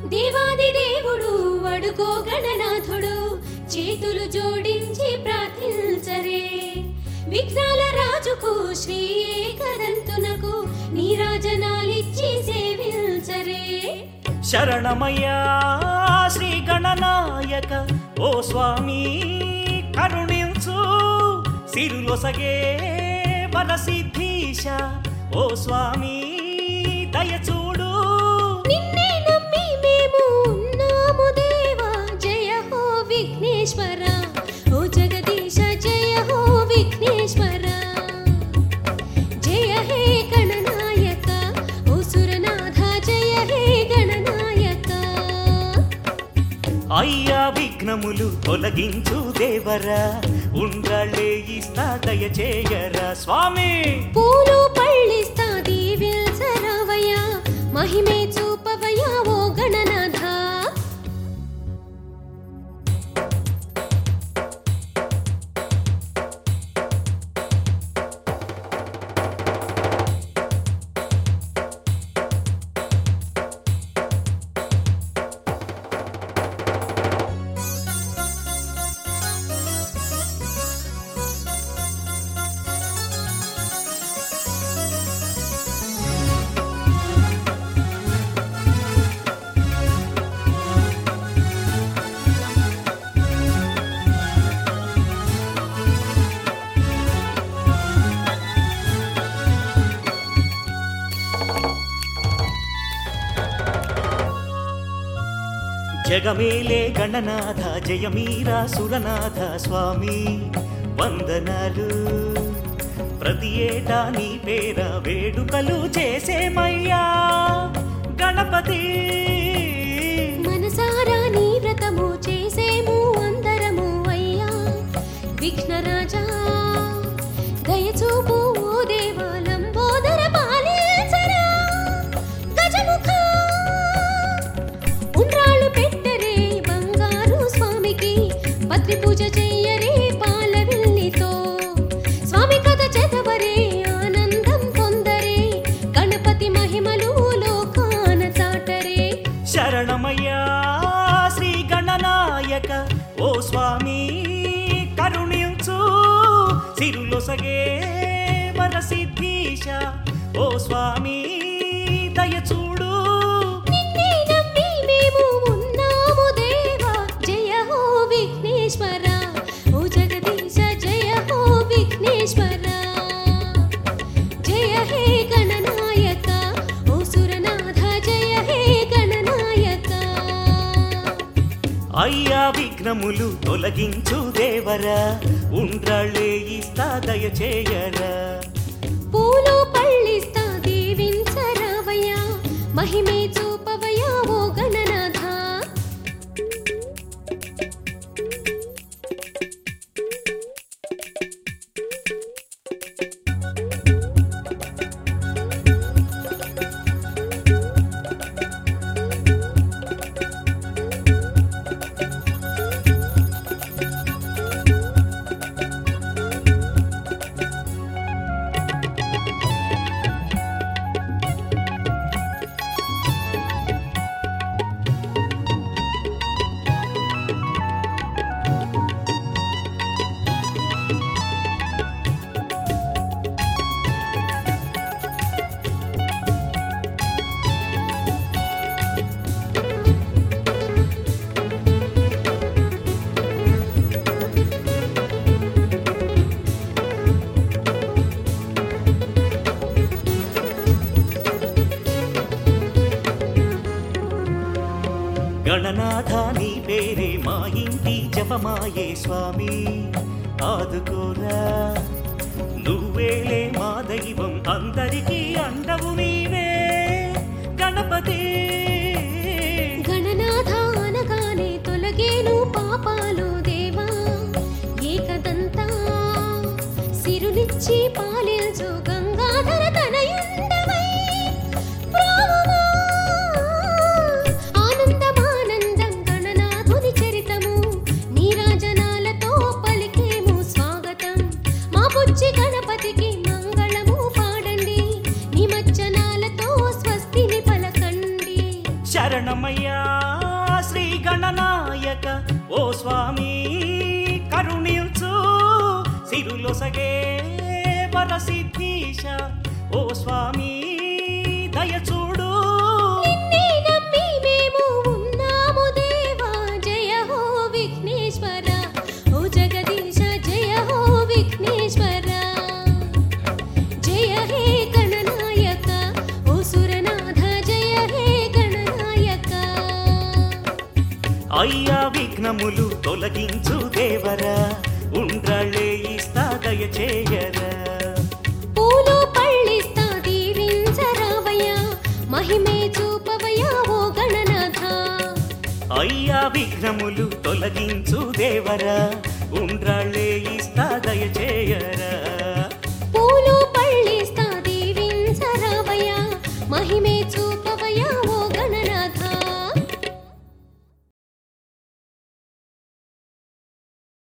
దేవాది దేవుడు అడుగో గణనాథుడు చేతులు జోడించి ప్రార్థించరే విఘ్నాల రాజుకు శ్రీ ఏకదంతునకు నీరాజనాలిచ్చి సేవించరే శరణమయ్యా శ్రీ గణనాయక ఓ స్వామి కరుణించు సిరులొసగే వరసిద్ధీశ ఓ స్వామి దయచూడు నిన్నే నమ్మి మేము ఉన్నాము దేవా జయ హో విఘ్నేశ్వర ఓ జగదీశ జయ హో విఘ్నేశ్వర జయ హే గణనాయక ఓ సురనాథ జయ హే గణనాయక అయ్యా విఘ్నములు తొలగించు దేవరా ఉండ్రాళ్ళే ఇస్తా దయచేయరా స్వామి పూలు పళ్ళిస్తా దీవిల్సరావయ్యా మహిమే చూపవయ్యా ఓ గణనాథ జగమేలే గణనాథ జయమీరా సురనాథ స్వామి వందనాలు ప్రతి ఏటా నీ పేర వేడుకలు చేసేమయ్యా గణపతి మనసారా నీ వ్రతము చేసేము అందరము అయ్యా విఘ్నరాజా దయచూపు ఓ దేవాలంబోదర పాలించరా గజముఖ ఉండ్రాళ్ళు పెట్టరే బంగారు స్వామికి పత్రి పూజ చెయ్యరే పాల విల్లితో స్వామి కథ చదవరే ఆనందం పొందరే గణపతి మహిమలు లోకాన చాటరే శరణమయ్యా శ్రీ గణనాయక ఓ స్వామి కరుణించు సిరులొసగే వరసిద్ధీశ ఓ స్వామి దయచూడు నిన్నే నమ్మి మేము ఉన్నాము దేవా జయ హో విఘ్నేశ్వర ఓ జగదీశ జయ హో విఘ్నేశ్వర జయ హే గణనాయక ఓ సురనాథ జయ హే గణనాయక అయ్యా విఘ్నములు తొలగించు దేవరా ఉండ్రాళ్ళే ఇస్తా దయచేయరా పూలు పళ్ళిస్తా దీవించరావయ్యా మహిమే చూపవయ్యా ఓ గణనాథ గణనాథ నీ పేరే మా ఇంటి జపమాయే స్వామి ఆదుకోరా నువ్వేలే మా దైవం అందరికీ అండవు నీవే గణపతి గణనాథ అనగానే తొలగేను పాపాలు దేవా ఏకదంతా సిరునిచ్చి పాలించు గంగాధర తనయుండవై ప్రోమమా. ఆనందమానందం గణనాథుని చరితము నీరాజనాలతో పలికేము స్వాగతం మా బుజ్జి గణపతికి మంగళము పాడండి నిమజ్జనాలతో స్వస్తిని పలకండి శరణమయ్యా వరసిద్ధీశ ఓ స్వామి దయచూడు నిన్నే నమ్మి మేము ఉన్నాము దేవా జయ హో విఘ్నేశ్వర ఓ జగదీశ జయ హో విఘ్నేశ్వర జయ హే గణనాయక ఓ సురనాథ జయ హే గణనాయక అయ్యా విఘ్నములు తొలగించు దేవరా ఉండ్రాళ్ళే ఇస్తా దయచేయరా పూలు పళ్ళిస్తా దీవించరావయ్యా మహిమే చూపవయ్యా ఓ గణనాథ అయ్యా విఘ్నములు తొలగించు దేవరా ఉండ్రాళ్ళే ఇస్తా దయచేయరా